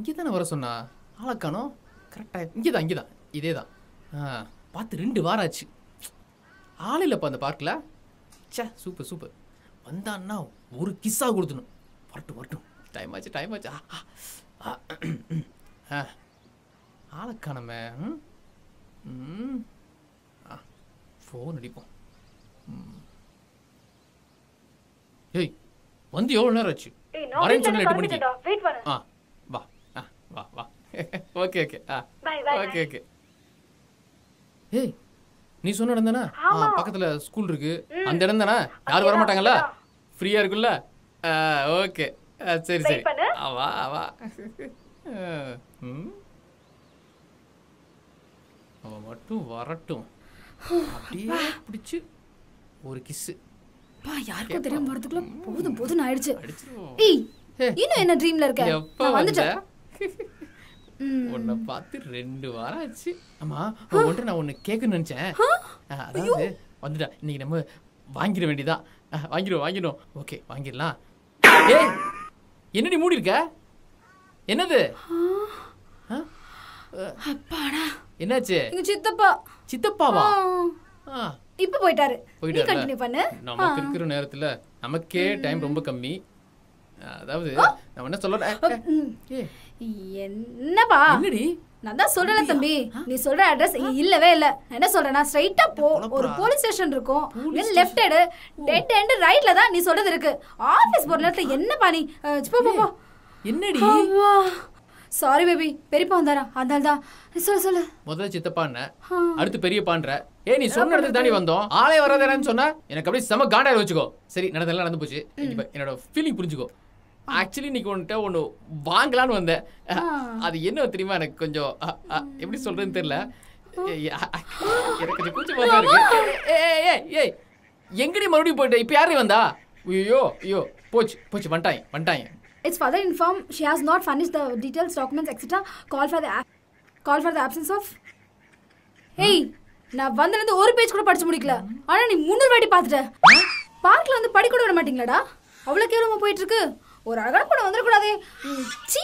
இங்கே தானே வர சொன்னா ஆளக்கானோ கரெக்டாக இங்கே தான் இங்கே தான் இதே தான் ஆ பார்த்து ரெண்டு வாரம் ஆச்சு ஆள் இல்லைப்பா அந்த பார்க்கில் ச்சே சூப்பர் சூப்பர் வந்தான்னா ஒரு கிஸ்ஸாக கொடுத்துணும் வரட்டும் வரட்டும் டைம் ஆச்சு டைம் ஆச்சு ஆ, ஆ, ஆ. ஆ ஆளை காணோமே ம்? ம் ஆ ஃபோன் அடிப்போம் ம். ஏய் வந்து எவ்வளோ நேரம் ஆச்சு ஏய், நான் வரேன்னு வீட்ல சொன்ன எட்டு மணிக்கு கிளம்பிட்டேன்டா. wait பண்ணு. ஆ வா ஆ வா வா ஓகே ஓகே ஆ Bye, bye, ஓகே ஓகே ஏய் நீ சொன்ன இடம் தானே ஆ பக்கத்துல ஸ்கூல் இருக்கு அந்த இடம் தானே யாரும் வர மாட்டாங்கல்ல ஃப்ரீயா இருக்குல்ல ஆ ஓகே ஆ, சரி Wait சரி பண்ணு. ஆ, வா வா ஆ, ம் அவன் மட்டும் வரட்டும் அப்படியே பிடிச்சு ஒரு கிஸ்ஸு பா யாருக்கும் தெரியாம வரதுக்குள்ள போதும் போதும் ஆயிடுச்சு அடிச்சிருவோம் ஏய் ஹே. இன்னும் என்ன ட்ரீம்ல இருக்க எப்ப நான் வந்த வந்துட்டேன் ம். உன்னை பார்த்து ரெண்டு வாரம் ஆச்சு ஆமா ஒன்று நான் ஒன்று கேட்கணும்னு நினைச்சேன் ஆ, அதாவது வந்துட்டா இன்னைக்கு நம்ம வாங்கிட வேண்டியதா வாங்கிடுவோம் வாங்கிடுவோம் ஓகே வாங்கிடலாம் ஏய் என்னடி மூடி இருக்க என்னது ஆ? அப்பாடா என்னாச்சு எங்க சித்தப்பா சித்தப்பாவா ஆ, ஆ இப்ப போயிட்டாரு நீ போயிட்டாருல? கண்டினியூ பண்ணு நமக்கு இருக்கிற நேரத்துல நமக்கே டைம் ரொம்ப கம்மி அதாவது நான் என்ன சொல்றேன் ம். ஏ என்னப்பா என்னடி நான் தான் சொல்றல தம்பி நீ சொல்ற அட்ரஸ் இல்லவே இல்ல நான் என்ன சொல்றேன்னா ஸ்ட்ரைட்டா போ ஒரு போலீஸ் ஸ்டேஷன் இருக்கும் லெஃப்ட் எடு டெட் எண்ட் ரைட்ல தான் நீ சொல்றது இருக்கு ஆபீஸ் போற நேரத்துல என்னப்பா நீ அஹ், போ போ போ என்னடி சாரி பேபி பெரியப்பா வந்தாரா அதனால தான் சொல்லு சொல்லு முதல்ல சித்தப்பான்னு அடுத்து பெரியப்பான்ற ஏ நீ சொன்ன இடத்துக்கு தாண்டி வந்தோம் ஆளே வராதேன்னு சொன்னா எனக்கு அப்படியே செம காண்டாயிரம் வச்சுக்கோ சரி நடந்தெல்லாம் நடந்து போச்சு இப்ப என்னோட ஃபீலிங் புரிஞ்சுக்கோ ஆக்சுவலி நீ உன்கிட்ட ஒன்று வாங்கலான்னு வந்தேன் அது என்ன தெரியுமா எனக்கு கொஞ்சம் அ, அ, எப்படி சொல்றதுன்னு தெரியல ஏய், அ, அ, எனக்கு கொஞ்சம் கூச்சமா தான் இருக்கு ஏய், ஏய், ஏய் எங்கடி மறுபடியும் போயிட்ட இப்ப யாரு வந்தா ஐயோ ஐயோ போச்சு போச்சு வந்துட்டாங்க வந்துட்டாங்க Its father informed she has not furnished the details, documents, etc. Call for the ab- call for the absence of. ஏய் நான் வந்திருந்து ஒரு பேஜ் கூட படிச்சு முடிக்கல ஆனா நீ முன்னூறு வாட்டி பார்த்துட்ட பார்க்ல வந்து படி கூட விட மாட்டீங்களாடா அவ்வளவு கேவலமா போயிட்டு இருக்கு ஒரு அழகான படம் வந்துடக்கூடாதே ம், சீ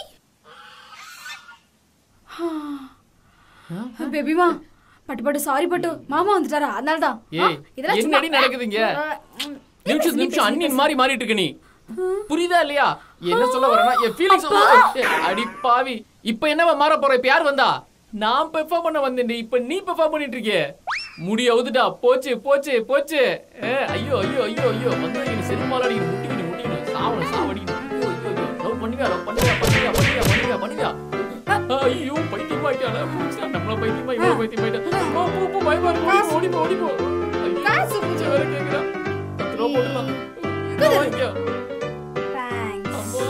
பேபிமா பட்டு பட்டு சாரி பட்டு மாமா வந்துட்டாரா அதனால தான் ஏய் என்னடி நடக்குதுங்க நிமிஷம் நிமிஷம் அண்ணின் மாதிரி மாறிட்டு இருக்க நீ புரியுதா இல்லையா என்ன சொல்ல வரேன்னா என் ஃபீலிங்ஸ் அடி பாவி இப்போ என்னவா மாற போற இப்ப யார் வந்தா நான் பெர்ஃபார்ம் பண்ண வந்தேன் இப்ப நீ பெர்ஃபார்ம் பண்ணிட்டு இருக்கியே முடி அவுதுடா போச்சு போச்சு போச்சு ஏ, ஐயோ ஐயோ ஐயோ ஐயோ வந்து நீ செருமால அடிக்கணும் முட்டிக்கணும் முட்டிக்கணும் சாவணும் சாவடிக்கணும் ஐயோ ஐயோ ஐயோ லவ் பண்ணுங்க லவ் பண்ணுங்க பண்ணுங்க பண்ணுங்க பண்ணுங்க பண்ணுங்க ஐயோ பைத்தியம் ஆயிட்டானா புடிச்சா நம்மள பைத்தியமா இவ்வளவு பைத்தியம் ஆயிட்டா போ போ போ பயமா இருக்கு ஓடி போ ஓடி போ ஐயோ, காசு பூச்சை வேற கேக்குறா பத்து ரூபா போட்டுலாம் வாங்கிக்கோ தேங்க்ஸ் அப்பா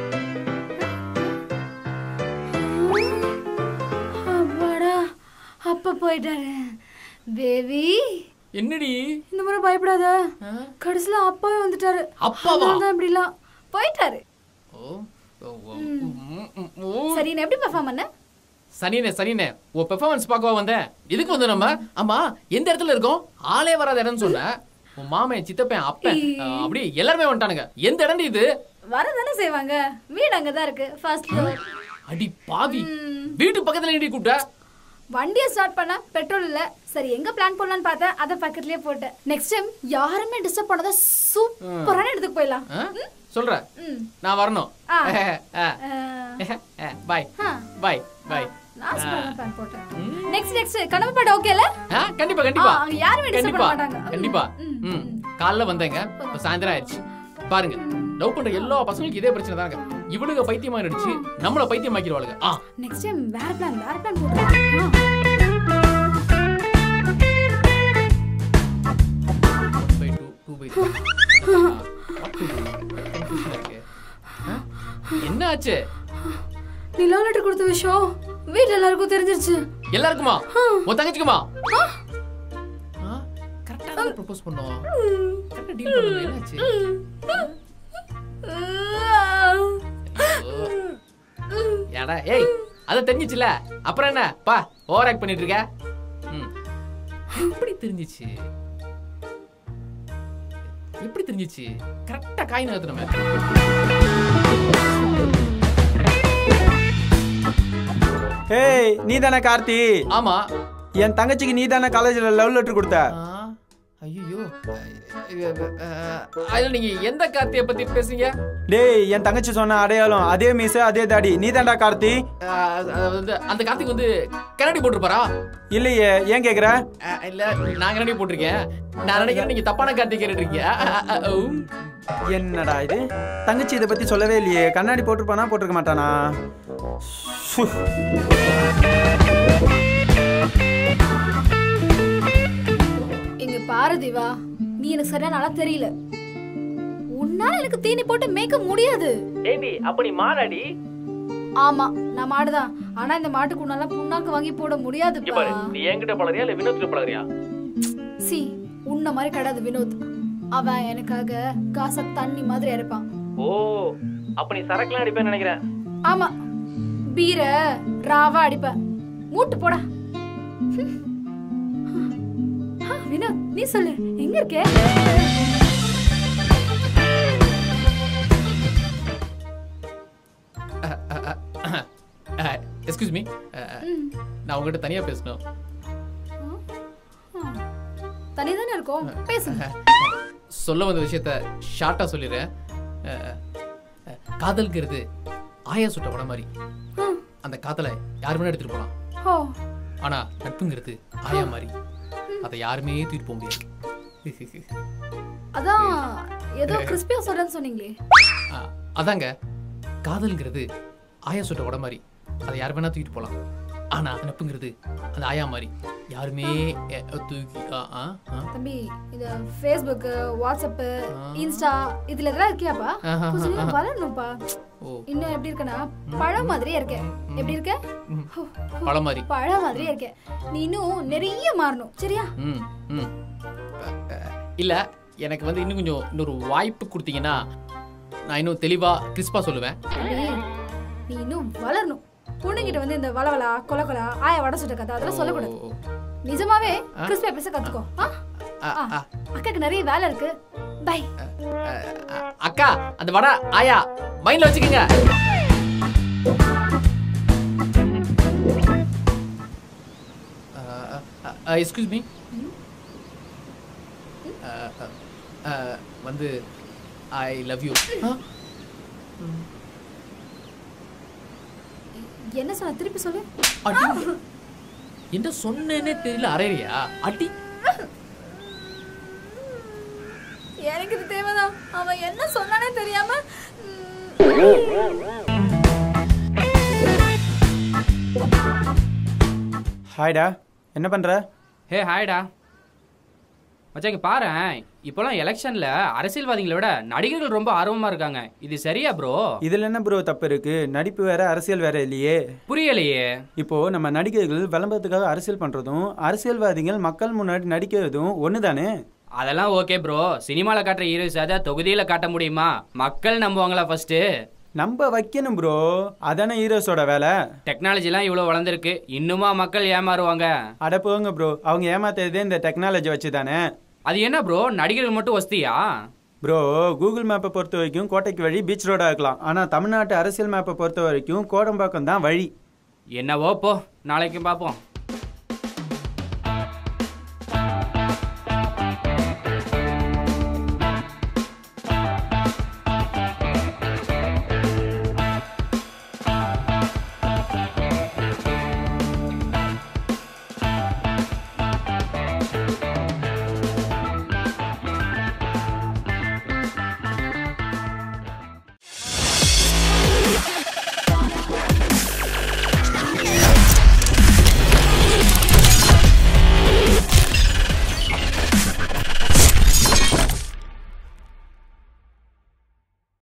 அப்பாடா அப்பா போயிட்டாரு பேபி என்னடி இந்த முறை பயப்படாத ஆ? கடைசியில அப்பாவே வந்துட்டாரு அப்பாவா? தான் இப்படிலாம் போயிட்டாரு ஓ ஓ, ஓ, ம், ம், ஓ. சரி நான் எப்படி பெர்ஃபார்ம் பண்ண சனினே சனினே உன் பெர்ஃபார்மன்ஸ் பார்க்கவா வந்தேன் எதுக்கு வந்து நம்ம ஆமா எந்த இடத்துல இருக்கோம் ஆளே வராத இடம்னு சொன்னேன் உன் மாமன் சித்தப்பன் அப்பன் அஹ், அப்படி எல்லாருமே வந்துட்டானுங்க எந்த இடம் இது வரதானே செய்வாங்க வீடு அங்கதான் இருக்கு ஃபர்ஸ்ட் ஃப்ளோர் அடி பாவி வீட்டு பக்கத்துல நீ கூப்பிட்ட வண்டியை ஸ்டார்ட் பண்ண பெட்ரோல் இல்ல சரி எங்க பிளான் பண்ணலாம்னு பார்த்தேன் அதை பக்கத்துலயே போட்டேன் நெக்ஸ்ட் டைம் யாருமே டிஸ்டர்ப் பண்ணாத சூப்பரான இடத்துக்கு போயிடலாம் ஆ? சொல்ற ம். நான் வரணும் ஆ. பாய் பாய் ஆ. பாய் பாய் நான் சூப்பரான பிளான் போட்டேன் நெக்ஸ்ட் நெக்ஸ்ட் கனவு பாட்டு ஓகேல ஆ, கண்டிப்பா கண்டிப்பா ஆ, அங்க யாருமே disturb கண்டிப்பா பண்ண மாட்டாங்க. கண்டிப்பா ம், ம் காலைல வந்தேங்க இப்ப சாயந்தரம் ஆயிடுச்சு பாருங்க லவ் பண்ற எல்லா பசங்களுக்கும் இதே பிரச்சனை தாங்க இவளுங்க பைத்தியமா நடிச்சு நம்மள பைத்தியமாக்கிடுவாளுங்க ஆ நெக்ஸ்ட் டைம் வேற பிளான் வேற பிளான் போட்டுருக்கேன் by two two by three என்ன ஆச்சு நீ லவ் லெட்டர் கொடுத்த விஷயம் வீட்ல எல்லாருக்கும் தெரிஞ்சிருச்சு எல்லாருக்குமா உன் தங்கச்சிக்குமா கரெக்டா தான் ப்ரோபோஸ் பண்ணோம் கரெக்டா டீல் பண்ணணும் என்னாச்சு ஐயோ. ஏடா ஏய் அத தெரிஞ்சிச்சுல அப்புறம் என்ன பா ஓவர் ஆக்ட் பண்ணிட்டு இருக்க ம். எப்படி தெரிஞ்சிச்சு எப்படி தெரிஞ்சிச்சு கரெக்டா காய் நகர்த்தணுமே ஏய் நீ தானே கார்த்தி ஆமா என் தங்கச்சிக்கு நீ தானே காலேஜில் லவ் லெட்டர் கொடுத்த ஐயோ அதுல நீங்க எந்த கார்த்தியை பத்தி பேசுறீங்க டேய் என் தங்கச்சி சொன்ன அடையாளம் அதே மீச அதே தாடி நீ தான்டா கார்த்தி அஹ், அது வந்து அந்த கார்த்திக் வந்து கண்ணாடி போட்டிருப்பாரா இல்லையே ஏன் கேக்குற அஹ், இல்ல நான் கண்ணாடி போட்டிருக்கேன் நான் நினைக்கிறேன் நீங்க தப்பான கார்த்திக் கேட்டுட்டு இருக்கீங்க அஹ், அஹ், அஹ், உம். என்னடா இது தங்கச்சி இதை பத்தி சொல்லவே இல்லையே கண்ணாடி போட்டிருப்பானா போட்டிருக்க மாட்டானா சு. இங்க பாரு திவா நீ எனக்கு சரியா நல்லா தெரியல உன்னால எனக்கு தீனி போட்டு மேய்க்க முடியாது ஏண்டி அப்ப நீ மாடாடி ஆமா நான் மாடுதான் ஆனா இந்த மாட்டுக்கு உன்னால புண்ணாக்கு வாங்கி போட முடியாதுப்பா நீ என்கிட்ட பழகிறியா இல்ல வினோத்கிட்ட பழகிறியா சி உன்ன மாதிரி கிடையாது வினோத் அவன் எனக்காக காசை தண்ணி மாதிரி இறைப்பான் ஓ அப்ப நீ சரக்குலாம் அடிப்பேன்னு நினைக்கிறேன் ஆமா பீர ராவா அடிப்பேன் மூட்டு போடா ஹம். ஆ, வினோத் நீ சொல்லு எங்க இருக்கே எக்ஸ்கியூஸ் மீ நான் உங்ககிட்ட தனியா பேசணும் தனி தானே இருக்கோம் பேசுங்க சொல்ல வந்த விஷயத்த ஷார்ட்டா சொல்லிடுறேன் அஹ், அஹ், காதல்ங்கிறது ஆயா சுட்ட படம் மாதிரி ம். அந்த காதலை யார் வேணா எடுத்துட்டு போலாம் ஓ ஆனா நட்புங்கிறது ஆயா மாதிரி அதை யாருமே தூக்கிட்டு போக முடியாது அதான் ஏதோ கிறிஸ்பியா சொல்றேன்னு சொன்னீங்களே அஹ், அதாங்க காதல்ங்கிறது ஆயா சுட்ட உட மாதிரி அதை யார் வேணா தூக்கிட்டு போலாம் ஆனா நட்புங்கிறது அந்த ஆயா மாதிரி யாருமே அஹ், தூக்கி ஆ, ஆ, ஆ. தம்பி இது ஃபேஸ்புக் வாட்ஸ்அப் இன்ஸ்டா இதுல இதெல்லாம் இருக்கியாப்பா ஆஹா, கொஞ்சம் இன்னும் வளரணும்ப்பா ஓ இன்னும் எப்படி இருக்கனா பழம் மாதிரியே இருக்க எப்படி இருக்க ஹோ, ஹோ, பழம் மாதிரி பழம் மாதிரியே இருக்க நீ இன்னும் நிறைய மாறணும் சரியா ம் ம் அஹ், அஹ், இல்ல எனக்கு வந்து இன்னும் கொஞ்சம் இன்னொரு வாய்ப்பு கொடுத்தீங்கன்னா நான் இன்னும் தெளிவா கிறிஸ்பா சொல்லுவேன் தம்பி, நீ இன்னும் வளரணும் பொண்ணுகிட்ட வந்து இந்த வளவலா கொல கொலா ஆய வடை சுட்ட கதை அதெல்லாம் சொல்லக்கூடாது ஓ, நிஜமாவே கிறிஸ்பியா பேச கத்துக்கோ ஆ? அ, ஆ, அ, அக்காக்கு நிறைய வேலை இருக்கு பை அஹ், அஹ், அக்கா அந்த வடை ஆயா மைண்ட்ல வச்சுக்கோங்க எக்ஸ்கியூஸ் மீ வந்து ஐ லவ் யூ என்ன சொன்ன திருப்பி சொல்லு அடி என்ன சொன்னேனே தெரியல அரைறியா அடி எனக்கு இது தேவைதான் அவன் என்ன சொன்னானே தெரியாம ஹாய்டா என்ன பண்ற ஹே ஹாய்டா மச்சான் இங்க பாரேன் இப்போலாம் எலெக்ஷன்ல அரசியல்வாதிகளை விட நடிகர்கள் ரொம்ப ஆர்வமா இருக்காங்க இது சரியா ப்ரோ இதுல என்ன ப்ரோ தப்பு இருக்கு நடிப்பு வேற அரசியல் வேற இல்லையே புரியலையே இப்போ நம்ம நடிகர்கள் விளம்பரத்துக்காக அரசியல் பண்றதும் அரசியல்வாதிகள் மக்கள் முன்னாடி நடிக்கிறதும் ஒண்ணுதானே அதெல்லாம் ஓகே ப்ரோ சினிமால காட்டுற ஹீரோஸ் அதை தொகுதியில காட்ட முடியுமா மக்கள் நம்புவாங்களா ஃபர்ஸ்ட் நம்ப வைக்கணும் ப்ரோ அதானே ஹீரோஸோட வேலை டெக்னாலஜிலாம் இவ்வளோ வளர்ந்துருக்கு இன்னுமா மக்கள் ஏமாறுவாங்க அட போங்க ப்ரோ அவங்க ஏமாத்துறதே இந்த டெக்னாலஜி வச்சு தானே அது என்ன ப்ரோ நடிகர்கள் மட்டும் வசதியா ப்ரோ கூகுள் மேப்பை பொறுத்த வரைக்கும் கோட்டைக்கு வழி பீச் ரோடா இருக்கலாம் ஆனால் தமிழ்நாட்டு அரசியல் மேப்பை பொறுத்த வரைக்கும் கோடம்பாக்கம் தான் வழி என்னவோ போ நாளைக்கு பார்ப்போம்